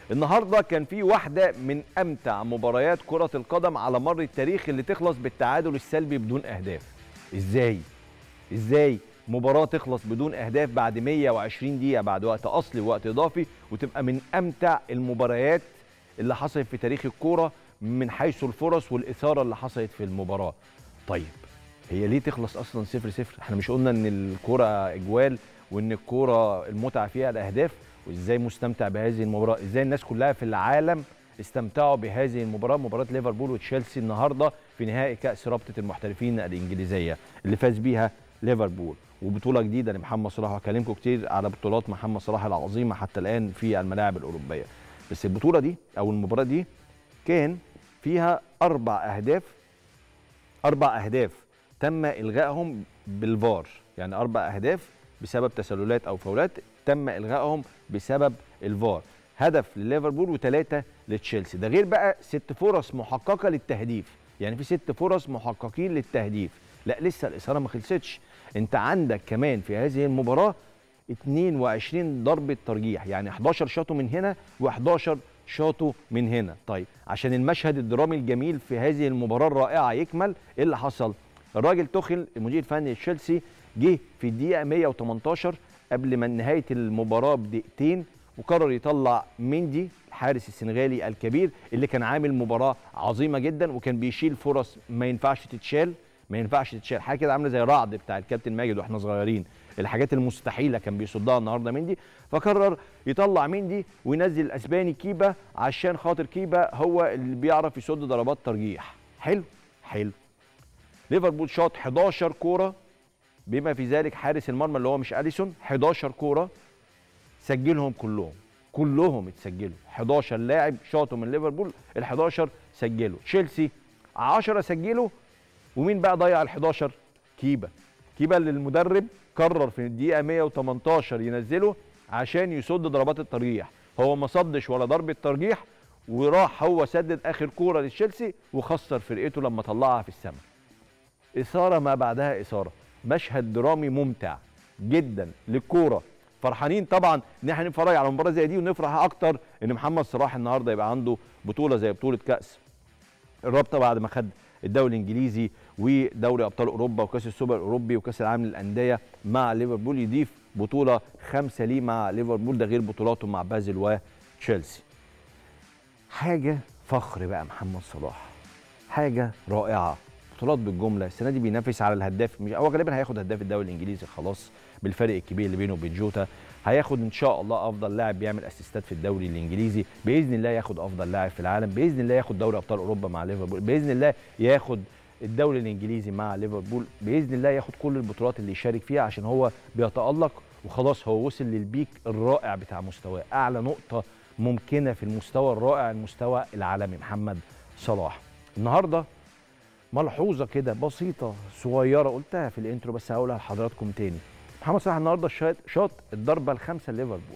النهارده كان في واحده من امتع مباريات كره القدم على مر التاريخ اللي تخلص بالتعادل السلبي بدون اهداف ازاي ازاي مباراه تخلص بدون اهداف بعد 120 دقيقه بعد وقت اصلي ووقت اضافي وتبقى من امتع المباريات اللي حصلت في تاريخ الكوره من حيث الفرص والاثاره اللي حصلت في المباراه طيب هي ليه تخلص اصلا صفر صفر احنا مش قلنا ان الكوره اجوال وان الكوره المتعه فيها الاهداف وازاي مستمتع بهذه المباراه ازاي الناس كلها في العالم استمتعوا بهذه المباراه مباراه ليفربول وتشيلسي النهارده في نهائي كاس رابطه المحترفين الانجليزيه اللي فاز بيها ليفربول وبطوله جديده لمحمد صلاح وهكلمكم كتير على بطولات محمد صلاح العظيمه حتى الان في الملاعب الاوروبيه بس البطوله دي او المباراه دي كان فيها اربع اهداف اربع اهداف تم الغائهم بالفار يعني اربع اهداف بسبب تسللات او فاولات تم الغائهم بسبب الفار هدف لليفربول وثلاثه لتشيلسي ده غير بقى ست فرص محققه للتهديف يعني في ست فرص محققين للتهديف لا لسه الاثاره ما خلصتش انت عندك كمان في هذه المباراه 22 ضربه ترجيح يعني 11 شاطوا من هنا و11 شاطوا من هنا طيب عشان المشهد الدرامي الجميل في هذه المباراه الرائعه يكمل ايه اللي حصل الراجل توخل المدير الفني لتشيلسي جه في الدقيقه 118 قبل ما نهايه المباراه بدقيقتين وقرر يطلع مندي الحارس السنغالي الكبير اللي كان عامل مباراه عظيمه جدا وكان بيشيل فرص ما ينفعش تتشال ما ينفعش تتشال حاجه كده عامله زي رعد بتاع الكابتن ماجد واحنا صغيرين الحاجات المستحيله كان بيصدها النهارده مندي فقرر يطلع مندي وينزل الاسباني كيبا عشان خاطر كيبا هو اللي بيعرف يصد ضربات ترجيح حلو حلو ليفربول شاط 11 كوره بما في ذلك حارس المرمى اللي هو مش اليسون 11 كوره سجلهم كلهم كلهم اتسجلوا 11 لاعب شاطوا من ليفربول ال 11 سجلوا تشيلسي 10 سجلوا ومين بقى ضيع ال 11 كيبا كيبا اللي المدرب قرر في الدقيقه 118 ينزله عشان يصد ضربات الترجيح هو ما صدش ولا ضربه ترجيح وراح هو سدد اخر كوره لتشيلسي وخسر فرقته لما طلعها في السماء اثاره ما بعدها اثاره مشهد درامي ممتع جدا للكوره فرحانين طبعا ان احنا نتفرج على مباراه زي دي ونفرح اكتر ان محمد صلاح النهارده يبقى عنده بطوله زي بطوله كاس الرابطه بعد ما خد الدوري الانجليزي ودوري ابطال اوروبا وكاس السوبر الاوروبي وكاس العالم للانديه مع ليفربول يضيف بطوله خمسه ليه مع ليفربول ده غير بطولاته مع بازل وتشيلسي حاجه فخر بقى محمد صلاح حاجه رائعه بطولات بالجمله السنه دي بينافس على الهداف مش هو غالبا هياخد هداف الدوري الانجليزي خلاص بالفرق الكبير اللي بينه وبين جوتا هياخد ان شاء الله افضل لاعب بيعمل اسيستات في الدوري الانجليزي باذن الله ياخد افضل لاعب في العالم باذن الله ياخد دوري ابطال اوروبا مع ليفربول باذن الله ياخد الدوري الانجليزي مع ليفربول باذن الله ياخد كل البطولات اللي يشارك فيها عشان هو بيتالق وخلاص هو وصل للبيك الرائع بتاع مستواه اعلى نقطه ممكنه في المستوى الرائع المستوى العالمي محمد صلاح النهارده ملحوظه كده بسيطه صغيره قلتها في الانترو بس هقولها لحضراتكم تاني محمد صلاح النهارده شاط شاط الضربه الخامسه ليفربول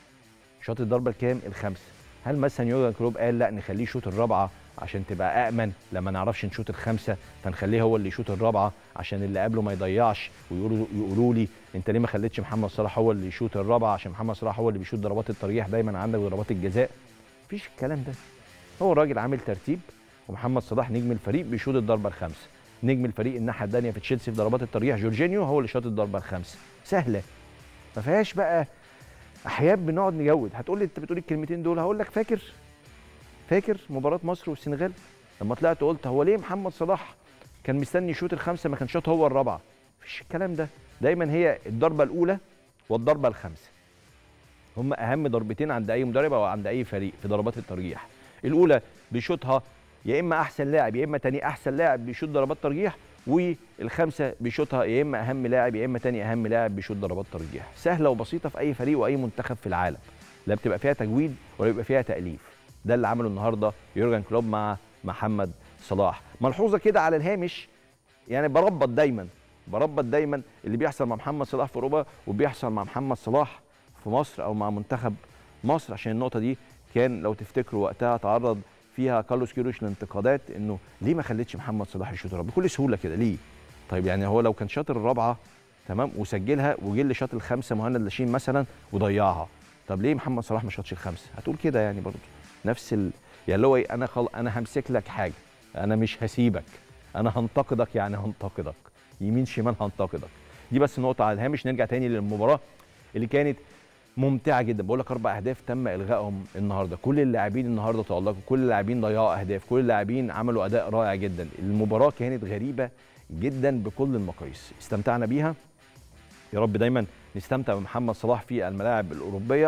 شاط الضربه الكام الخامسه هل مثلا يورجن كلوب قال لا نخليه يشوط الرابعه عشان تبقى امن لما نعرفش نشوط الخامسه فنخليه هو اللي يشوط الرابعه عشان اللي قبله ما يضيعش ويقولوا يقولوا لي انت ليه ما خليتش محمد صلاح هو اللي يشوط الرابعه عشان محمد صلاح هو اللي بيشوط ضربات الترجيح دايما عندك ضربات الجزاء مفيش الكلام ده هو الراجل عامل ترتيب ومحمد صلاح نجم الفريق بيشوط الضربه الخامسه نجم الفريق الناحيه الثانيه في تشيلسي في ضربات الترجيح جورجينيو هو اللي شاط الضربه الخامسه سهله ما فيهاش بقى احيانا بنقعد نجود هتقول لي انت بتقول الكلمتين دول هقول لك فاكر فاكر مباراه مصر والسنغال لما طلعت قلت هو ليه محمد صلاح كان مستني يشوط الخامسه ما كان شاط هو الرابعه مفيش الكلام ده دايما هي الضربه الاولى والضربه الخامسه هم اهم ضربتين عند اي مدرب او عند اي فريق في ضربات الترجيح الاولى بيشوطها يا اما احسن لاعب يا اما تاني احسن لاعب بيشوط ضربات ترجيح والخمسه بيشوطها يا اما اهم لاعب يا اما تاني اهم لاعب بيشوط ضربات ترجيح سهله وبسيطه في اي فريق واي منتخب في العالم لا بتبقى فيها تجويد ولا بيبقى فيها تاليف ده اللي عمله النهارده يورجن كلوب مع محمد صلاح ملحوظه كده على الهامش يعني بربط دايما بربط دايما اللي بيحصل مع محمد صلاح في اوروبا وبيحصل مع محمد صلاح في مصر او مع منتخب مصر عشان النقطه دي كان لو تفتكروا وقتها تعرض فيها كارلوس كيروش لانتقادات انه ليه ما خليتش محمد صلاح يشوط الرابعه بكل سهوله كده ليه طيب يعني هو لو كان شاطر الرابعه تمام وسجلها وجه اللي شاط الخمسه مهند لاشين مثلا وضيعها طب ليه محمد صلاح ما شاطش الخمسه هتقول كده يعني برضه نفس ال... يعني اللي هو ايه انا خل... انا همسك لك حاجه انا مش هسيبك انا هنتقدك يعني هنتقدك يمين شمال هنتقدك دي بس نقطه على الهامش نرجع تاني للمباراه اللي كانت ممتعه جدا بقول لك اربع اهداف تم الغائهم النهارده كل اللاعبين النهارده تالقوا كل اللاعبين ضيعوا اهداف كل اللاعبين عملوا اداء رائع جدا المباراه كانت غريبه جدا بكل المقاييس استمتعنا بيها يا رب دايما نستمتع بمحمد صلاح في الملاعب الاوروبيه